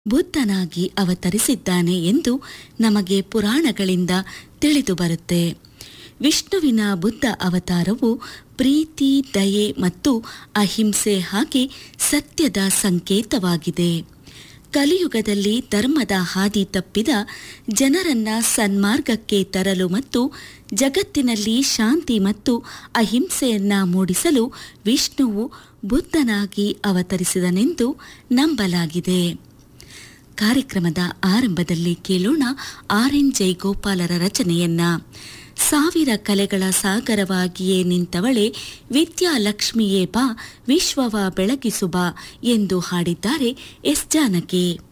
ಬುದ್ಧನಾಗಿ ಅವತರಿಸಿದ್ದಾನೆ ಎಂದು ನಮಗೆ ಪುರಾಣಗಳಿಂದ ತಿಳಿದು ಬರುತ್ತೆ ವಿಷ್ಣುವಿನ ಬುದ್ಧ ಅವತಾರವು ಪ್ರೀತಿ ದಯೆ ಮತ್ತು ಅಹಿಂಸೆ ಹಾಗೆ ಸತ್ಯದ ಸಂಕೇತವಾಗಿದೆ ಕಲಿಯುಗದಲ್ಲಿ ಧರ್ಮದ ಹಾದಿ ತಪ್ಪಿದ ಜನರನ್ನ ಸನ್ಮಾರ್ಗಕ್ಕೆ ತರಲು ಮತ್ತು ಜಗತ್ತಿನಲ್ಲಿ ಶಾಂತಿ ಮತ್ತು ಅಹಿಂಸೆಯನ್ನ ಮೂಡಿಸಲು ವಿಷ್ಣುವು ಬುದ್ಧನಾಗಿ ಅವತರಿಸಿದನೆಂದು ನಂಬಲಾಗಿದೆ ಕಾರ್ಯಕ್ರಮದ ಆರಂಭದಲ್ಲಿ ಕೇಳೋಣ ಆರ್ ಎನ್ ಜೈಗೋಪಾಲರ ರಚನೆಯನ್ನ ಸಾವಿರ ಕಲೆಗಳ ಸಾಗರವಾಗಿಯೇ ನಿಂತವಳೆ ವಿದ್ಯಾಲಕ್ಷ್ಮಿಯೇ ಬಾ ವಿಶ್ವವ ಬೆಳಗಿಸುಬಾ ಎಂದು ಹಾಡಿದ್ದಾರೆ ಎಸ್ ಜಾನಕಿ